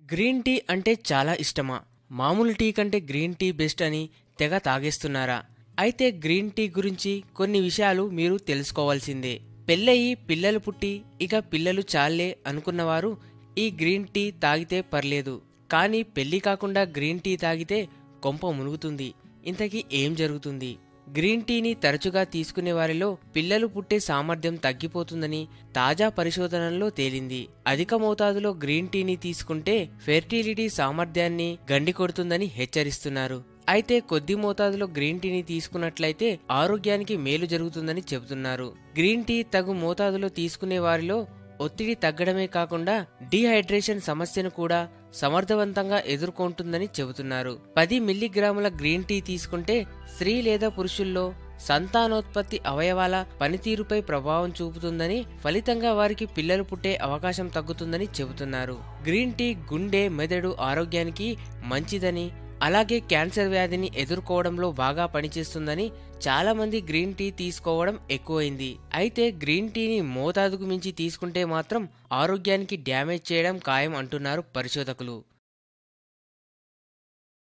green tea అంటే చాలా ఇష్టమా మామూలు టీ కంటే గ్రీన్ టీ బెస్ట్ అని తెగ తాగేస్తున్నారా అయితే గ్రీన్ టీ గురించి కొన్ని విషయాలు మీరు తెలుసుకోవాల్సిందే పెళ్ళయి పిల్లలు పుట్టి ఇక పిల్లలు చాలే అనుకున్నవారు ఈ గ్రీన్ టీ తాగితే పర్లేదు కానీ పెళ్లి కాకుండా గ్రీన్ టీ తాగితే కొంప మునుగుతుంది ఇంతకీ ఏం జరుగుతుంది గ్రీన్ టీని తరచుగా తీసుకునే వారిలో పిల్లలు పుట్టే సామర్థ్యం తగ్గిపోతుందని తాజా పరిశోధనల్లో తేలింది అధిక మోతాదులో గ్రీన్ టీని తీసుకుంటే ఫెర్టిలిటీ సామర్థ్యాన్ని గండి కొడుతుందని హెచ్చరిస్తున్నారు అయితే కొద్ది మోతాదులో గ్రీన్ టీని తీసుకున్నట్లయితే ఆరోగ్యానికి మేలు జరుగుతుందని చెబుతున్నారు గ్రీన్ టీ తగు మోతాదులో తీసుకునే వారిలో ఒత్తిడి తగ్గడమే కాకుండా డీహైడ్రేషన్ సమస్యను కూడా సమర్థవంతంగా ఎదుర్కొంటుందని చెబుతున్నారు పది మిల్లీగ్రాముల గ్రీన్ టీ తీసుకుంటే స్త్రీ లేదా పురుషుల్లో సంతానోత్పత్తి అవయవాల పనితీరుపై ప్రభావం చూపుతుందని ఫలితంగా వారికి పిల్లలు పుట్టే అవకాశం తగ్గుతుందని చెబుతున్నారు గ్రీన్ టీ గుండె మెదడు ఆరోగ్యానికి మంచిదని అలాగే క్యాన్సర్ వ్యాధిని ఎదుర్కోవడంలో బాగా పనిచేస్తుందని చాలా మంది గ్రీన్ టీ తీసుకోవడం ఎక్కువైంది అయితే గ్రీన్ టీని మోతాదుకు మించి తీసుకుంటే మాత్రం ఆరోగ్యానికి డ్యామేజ్ చేయడం ఖాయం అంటున్నారు పరిశోధకులు